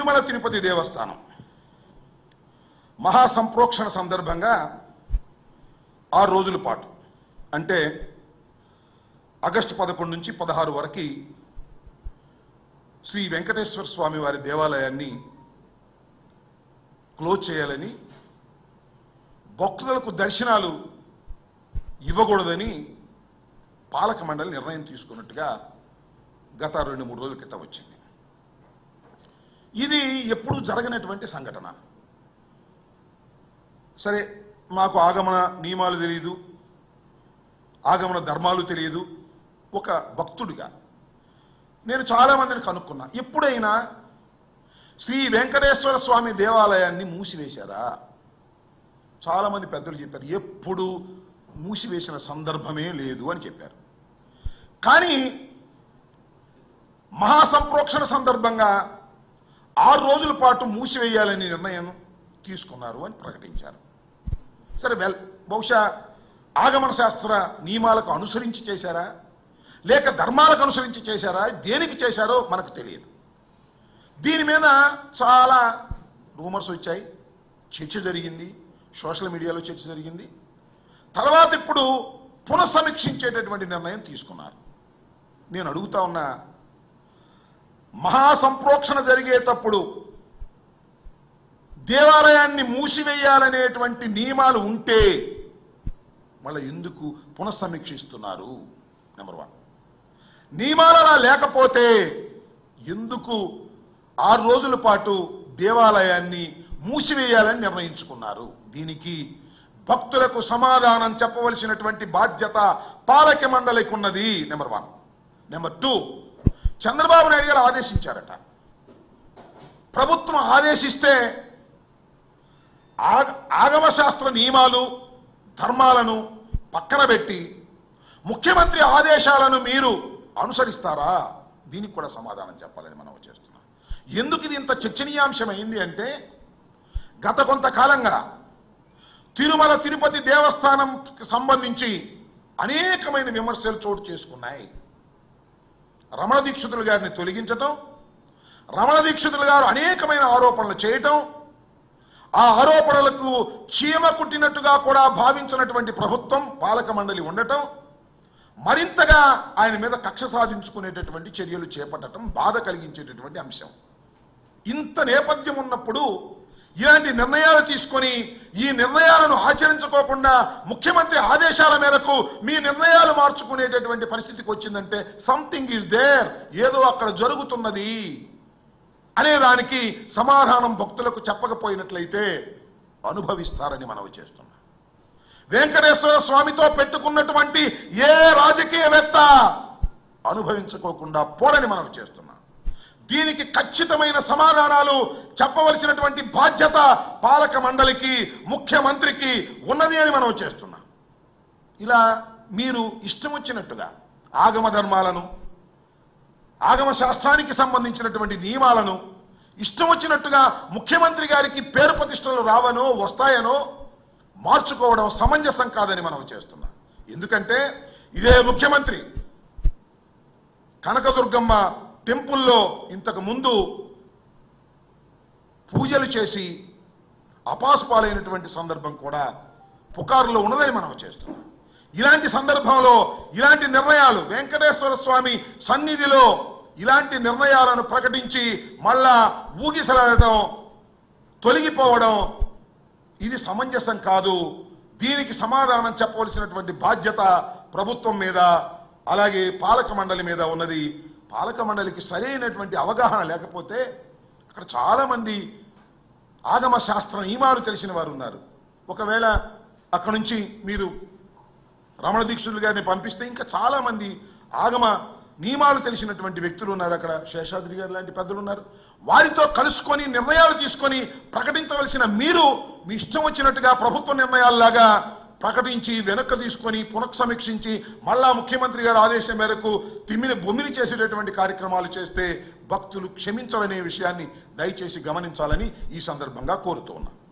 తిరుమల తిరుపతి దేవస్థానం మహాసంప్రోక్షణ సందర్భంగా ఆరు రోజుల పాటు అంటే ఆగస్టు పదకొండు నుంచి పదహారు వరకు శ్రీ వెంకటేశ్వర స్వామి వారి దేవాలయాన్ని క్లోజ్ చేయాలని భక్తులకు దర్శనాలు ఇవ్వకూడదని పాలక మండలి నిర్ణయం తీసుకున్నట్టుగా గత రెండు మూడు రోజుల క్రితం వచ్చింది ఇది ఎప్పుడూ జరగనటువంటి సంఘటన సరే మాకు ఆగమన నియమాలు తెలియదు ఆగమన ధర్మాలు తెలియదు ఒక భక్తుడిగా నేను చాలామందిని కనుక్కున్నా ఎప్పుడైనా శ్రీ వెంకటేశ్వర స్వామి దేవాలయాన్ని మూసివేశారా చాలామంది పెద్దలు చెప్పారు ఎప్పుడు మూసివేసిన సందర్భమే లేదు అని చెప్పారు కానీ మహాసంప్రోక్షణ సందర్భంగా ఆరు రోజుల పాటు మూసివేయాలని నిర్ణయం తీసుకున్నారు అని ప్రకటించారు సరే వెల్ బహుశా ఆగమన శాస్త్ర నియమాలకు అనుసరించి చేశారా లేక ధర్మాలకు అనుసరించి చేశారా దేనికి చేశారో మనకు తెలియదు దీని మీద చాలా రూమర్స్ వచ్చాయి చర్చ జరిగింది సోషల్ మీడియాలో చర్చ జరిగింది తర్వాత ఇప్పుడు పునఃసమీక్షించేటటువంటి నిర్ణయం తీసుకున్నారు నేను అడుగుతా ఉన్నా మహాసంప్రోక్షణ జరిగేటప్పుడు దేవాలయాన్ని మూసివేయాలనేటువంటి నియమాలు ఉంటే మళ్ళీ ఎందుకు పునఃసమీక్షిస్తున్నారు నెంబర్ వన్ నియమాలు అలా లేకపోతే ఎందుకు ఆరు రోజుల పాటు దేవాలయాన్ని మూసివేయాలని నిర్ణయించుకున్నారు దీనికి భక్తులకు సమాధానం చెప్పవలసినటువంటి బాధ్యత పాలక మండలికి ఉన్నది number one number two Chandrababu Naidu garu ఆదేశించారట ప్రభుత్వం ఆదేశిస్తే ఆగ- ఆగమశాస్త్ర నియమాలు ధర్మాలను పక్కన పెట్టి ముఖ్యమంత్రి ఆదేశాలను మీరు అనుసరిస్తారా దీనికి కూడా సమాధానం చెప్పాలని మనం చేస్తున్నాం ఎందుకు ఇది ఇంత చర్చనీయాంశమైంది అంటే గత కొంతకాలంగా తిరుమల తిరుపతి దేవస్థానంకి సంబంధించి అనేకమైన విమర్శలు చోటు చేసుకున్నాయి రమణ దీక్షితులు గారిని తొలగించటం రమణ దీక్షితులు గారు అనేకమైన ఆరోపణలు చేయటం ఆ ఆరోపణలకు చీమ కుట్టినట్టుగా కూడా భావించినటువంటి ప్రభుత్వం పాలక మండలి ఉండటం మరింతగా ఆయన మీద కక్ష సాధించుకునేటటువంటి చర్యలు చేపట్టడం బాధ కలిగించేటటువంటి అంశం ఇంత నేపథ్యం ఉన్నప్పుడు ఇలాంటి నిర్ణయాలు తీసుకొని ఈ నిర్ణయాలను ఆచరించుకోకుండా ముఖ్యమంత్రి ఆదేశాల మేరకు మీ నిర్ణయాలు మార్చుకునేటటువంటి పరిస్థితికి వచ్చిందంటే సంథింగ్ ఈజ్ దేర్ ఏదో అక్కడ జరుగుతున్నది అనే దానికి సమాధానం భక్తులకు చెప్పకపోయినట్లయితే అనుభవిస్తారని మనవి చేస్తున్నాం వెంకటేశ్వర స్వామితో పెట్టుకున్నటువంటి ఏ రాజకీయవేత్త అనుభవించుకోకుండా పోరని మనవి చేస్తున్నాం దీనికి ఖచ్చితమైన సమాధానాలు చెప్పవలసినటువంటి బాధ్యత పాలక మండలికి ముఖ్యమంత్రికి ఉన్నది అని మనం చేస్తున్నాం ఇలా మీరు ఇష్టం వచ్చినట్టుగా ఆగమ ధర్మాలను ఆగమ శాస్త్రానికి సంబంధించినటువంటి నియమాలను ఇష్టం వచ్చినట్టుగా ముఖ్యమంత్రి గారికి పేరు ప్రతిష్టలు రావనో వస్తాయనో మార్చుకోవడం సమంజసం కాదని మనం చేస్తున్నాం ఎందుకంటే ఇదే ముఖ్యమంత్రి కనకదుర్గమ్మ టెంపుల్లో ఇంతకు ముందు పూజలు చేసి అపాసుపాలైనటువంటి సందర్భం కూడా పుకారులో ఉన్నదని మనం చేస్తున్నాం ఇలాంటి సందర్భంలో ఇలాంటి నిర్ణయాలు వెంకటేశ్వర స్వామి సన్నిధిలో ఇలాంటి నిర్ణయాలను ప్రకటించి మళ్ళా ఊగిసలాడటం తొలగిపోవడం ఇది సమంజసం కాదు దీనికి సమాధానం చెప్పవలసినటువంటి బాధ్యత ప్రభుత్వం మీద అలాగే పాలక మండలి మీద ఉన్నది పాలక మండలికి సరైనటువంటి అవగాహన లేకపోతే అక్కడ చాలామంది ఆగమ శాస్త్ర నియమాలు తెలిసిన వారు ఉన్నారు ఒకవేళ అక్కడ నుంచి మీరు రమణ దీక్షులు గారిని పంపిస్తే ఇంకా చాలామంది ఆగమ నియమాలు తెలిసినటువంటి వ్యక్తులు ఉన్నారు అక్కడ శేషాద్రి గారు లాంటి పెద్దలు ఉన్నారు వారితో కలుసుకొని నిర్ణయాలు తీసుకొని ప్రకటించవలసిన మీరు మీ ఇష్టం వచ్చినట్టుగా ప్రభుత్వ నిర్ణయాల్లాగా ప్రకటించి వెనక్కి తీసుకొని పునఃసమీక్షించి మళ్ళా ముఖ్యమంత్రి గారి ఆదేశం మేరకు తిమ్మిని బొమ్మిని చేసేటటువంటి కార్యక్రమాలు చేస్తే భక్తులు క్షమించరనే విషయాన్ని దయచేసి గమనించాలని ఈ సందర్భంగా కోరుతూ ఉన్నాను